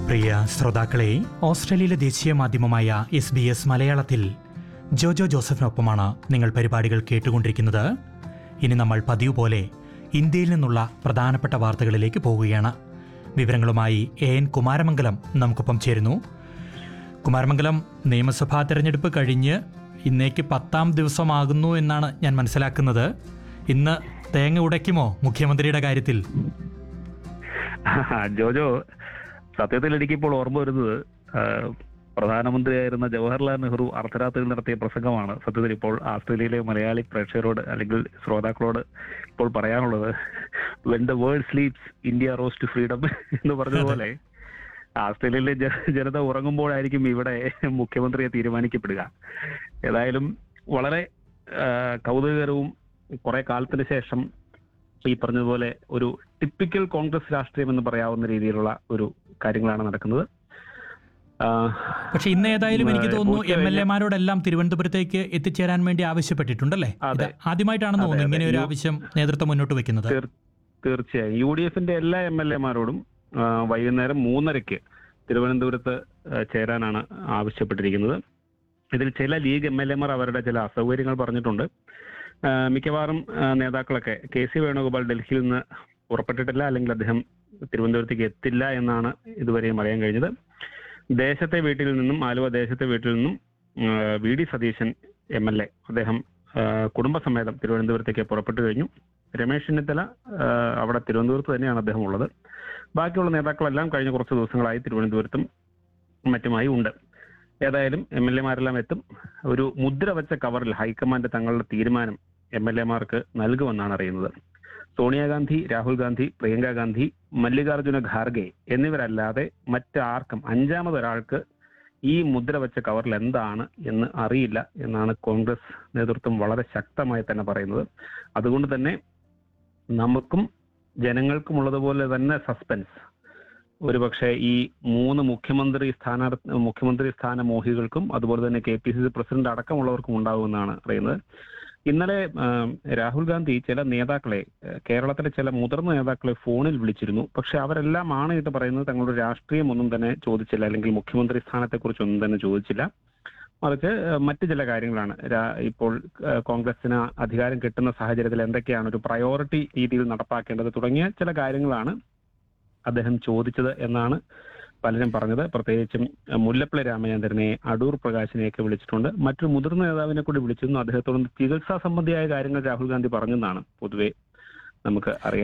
പ്രിയ ശ്രോതാക്കളെ ഓസ്ട്രേലിയയിലെ ദേശീയ മാധ്യമമായ എസ് ബി എസ് മലയാളത്തിൽ ജോജോ ജോസഫിനൊപ്പമാണ് നിങ്ങൾ പരിപാടികൾ കേട്ടുകൊണ്ടിരിക്കുന്നത് ഇനി നമ്മൾ പതിവ് പോലെ ഇന്ത്യയിൽ നിന്നുള്ള പ്രധാനപ്പെട്ട വാർത്തകളിലേക്ക് പോവുകയാണ് വിവരങ്ങളുമായി എ എൻ കുമാരമംഗലം നമുക്കൊപ്പം ചേരുന്നു കുമാരമംഗലം നിയമസഭാ തെരഞ്ഞെടുപ്പ് കഴിഞ്ഞ് ഇന്നേക്ക് പത്താം ദിവസമാകുന്നു എന്നാണ് ഞാൻ മനസ്സിലാക്കുന്നത് ഇന്ന് തേങ്ങ ഉടയ്ക്കുമോ മുഖ്യമന്ത്രിയുടെ കാര്യത്തിൽ ജോജോ സത്യത്തിൽ എനിക്കിപ്പോൾ ഓർമ്മ വരുന്നത് ആ, പ്രധാനമന്ത്രിയായിരുന്ന ജവഹർലാൽ നെഹ്റു അർദ്ധരാത്രിയിൽ നടത്തിയ പ്രസംഗമാണ് സത്യത്തിൽ ഇപ്പോൾ ആസ്ട്രേലിയയിലെ മലയാളി പ്രേക്ഷകരോട് അല്ലെങ്കിൽ ശ്രോതാക്കളോട് ഇപ്പോൾ പറയാനുള്ളത് when the world sleeps India rose to freedom എന്ന് പറഞ്ഞതുപോലെ ആസ്ട്രേലിയയിലെ ജ- ജനത ഉറങ്ങുമ്പോഴായിരിക്കും ഇവിടെ മുഖ്യമന്ത്രിയെ തീരുമാനിക്കപ്പെടുക ഏതായാലും വളരെ ആ, കൗതുകകരവും കുറെ കാലത്തിന് ശേഷം ഈ പറഞ്ഞതുപോലെ ഒരു ടിപ്പിക്കൽ കോൺഗ്രസ് രാഷ്ട്രീയം എന്ന് പറയാവുന്ന രീതിയിലുള്ള ഒരു കാര്യങ്ങളാണ് നടക്കുന്നത് ആ, പക്ഷെ ഇന്ന് ഏതായാലും എനിക്ക് ഏഹ് തോന്നുന്നു ഉച്ച എം എൽ കഴിഞ്ഞ് എമാരോടെല്ലാം തിരുവനന്തപുരത്തേക്ക് എത്തിച്ചേരാൻ വേണ്ടി ആവശ്യപ്പെട്ടിട്ടുണ്ടല്ലേ അതെ. ഇത് ആദ്യമായിട്ടാണെന്ന് അതെ, തോന്നുന്നു അതെ. ഇങ്ങനെ ഒരു യു- ആവശ്യം നേതൃത്വം മുന്നോട്ട് വെക്കുന്നത് തീർ- തീർച്ചയായും യു ഡി എഫിന്റെ എല്ലാ എം എൽ എമാരോടും വൈകുന്നേരം മൂന്നരയ്ക്ക് തിരുവനന്തപുരത്ത് ആ, ചേരാനാണ് ആവശ്യപ്പെട്ടിരിക്കുന്നത് ഇതിൽ ചില ലീഗ് എം എൽ എമാർ അവരുടെ ചില അസൗകര്യങ്ങൾ പറഞ്ഞിട്ടുണ്ട് ആ, മിക്കവാറും ആ, നേതാക്കളൊക്കെ കെ സി വേണുഗോപാൽ ഡൽഹിയിൽ നിന്ന് പുറപ്പെട്ടിട്ടില്ല അല്ലെങ്കിൽ അദ്ദേഹം തിരുവനന്തപുരത്തേക്ക് എത്തില്ല എന്നാണ് ഇതുവരെയും അറിയാൻ കഴിഞ്ഞത് ദേശത്തെ വീട്ടിൽ നിന്നും ആലുവ ദേശത്തെ വീട്ടിൽ നിന്നും ആ, V D Satheesan M L A അദ്ദേഹം ആ, കുടുംബസമേതം തിരുവനന്തപുരത്തേക്ക് പുറപ്പെട്ടു കഴിഞ്ഞു രമേശ് ചെന്നിത്തല ആ, അവിടെ തിരുവനന്തപുരത്ത് തന്നെയാണ് അദ്ദേഹം ഉള്ളത് ബാക്കിയുള്ള നേതാക്കളെല്ലാം കഴിഞ്ഞ കുറച്ച് ദിവസങ്ങളായി തിരുവനന്തപുരത്തും മറ്റുമായി ഉണ്ട് ഏതായാലും എം എൽ എമാരെല്ലാം എത്തും ഒരു മുദ്ര വെച്ച കവറിൽ ഹൈക്കമാൻഡ് തങ്ങളുടെ തീരുമാനം എം എൽ എമാർക്ക് നൽകുമെന്നാണ് അറിയുന്നത് സോണിയാഗാന്ധി രാഹുൽ ഗാന്ധി പ്രിയങ്ക ഗാന്ധി മല്ലികാർജുന ഖാർഗെ എന്നിവരല്ലാതെ മറ്റാർക്കും അഞ്ചാമതൊരാൾക്ക് ഈ മുദ്ര വെച്ച കവറിൽ എന്താണ് എന്ന് അറിയില്ല എന്നാണ് കോൺഗ്രസ് നേതൃത്വം വളരെ ശക്തമായി തന്നെ പറയുന്നത് അതുകൊണ്ട് തന്നെ നമുക്കും ജനങ്ങൾക്കുമുള്ളതുപോലെ തന്നെ സസ്പെൻസ് ഒരുപക്ഷെ ഈ മൂന്ന് മുഖ്യമന്ത്രി സ്ഥാനാർത്ഥി മുഖ്യമന്ത്രി സ്ഥാന മോഹികൾക്കും അതുപോലെ തന്നെ K P C C president അടക്കമുള്ളവർക്കും ഉണ്ടാകുമെന്നാണ് അറിയുന്നത് ഇന്നലെ ആ, രാഹുൽ ഗാന്ധി ചില നേതാക്കളെ ആ, കേരളത്തിലെ ചില മുതിർന്ന നേതാക്കളെ ഫോണിൽ വിളിച്ചിരുന്നു പക്ഷെ അവരെല്ലാം ആണയിട്ട് പറയുന്നത് തങ്ങളുടെ രാഷ്ട്രീയം ഒന്നും തന്നെ ചോദിച്ചില്ല അല്ലെങ്കിൽ മുഖ്യമന്ത്രി സ്ഥാനത്തെക്കുറിച്ച് ഒന്നും തന്നെ ചോദിച്ചില്ല മറിച്ച് ആ, മറ്റു ചില കാര്യങ്ങളാണ് രാ- ഇപ്പോൾ ആ, കോൺഗ്രസിന് അധികാരം കിട്ടുന്ന സാഹചര്യത്തിൽ എന്തൊക്കെയാണ് ഒരു പ്രയോറിറ്റി രീതിയിൽ നടപ്പാക്കേണ്ടത് തുടങ്ങിയ ചില കാര്യങ്ങളാണ് അദ്ദേഹം ചോദിച്ചത് എന്നാണ് പലരും പറഞ്ഞത് പ്രത്യേകിച്ചും അഹ് മുല്ലപ്പള്ളി രാമചന്ദ്രനെ അടൂർ പ്രകാശിനെയൊക്കെ വിളിച്ചിട്ടുണ്ട് മറ്റൊരു മുതിർന്ന നേതാവിനെ കൂടി വിളിച്ചിരുന്നു അദ്ദേഹത്തോട് ചികിത്സാ സംബന്ധിയായ കാര്യങ്ങൾ രാഹുൽ ഗാന്ധി പറഞ്ഞെന്നാണ് പൊതുവെ നമുക്ക് അറിയാൻ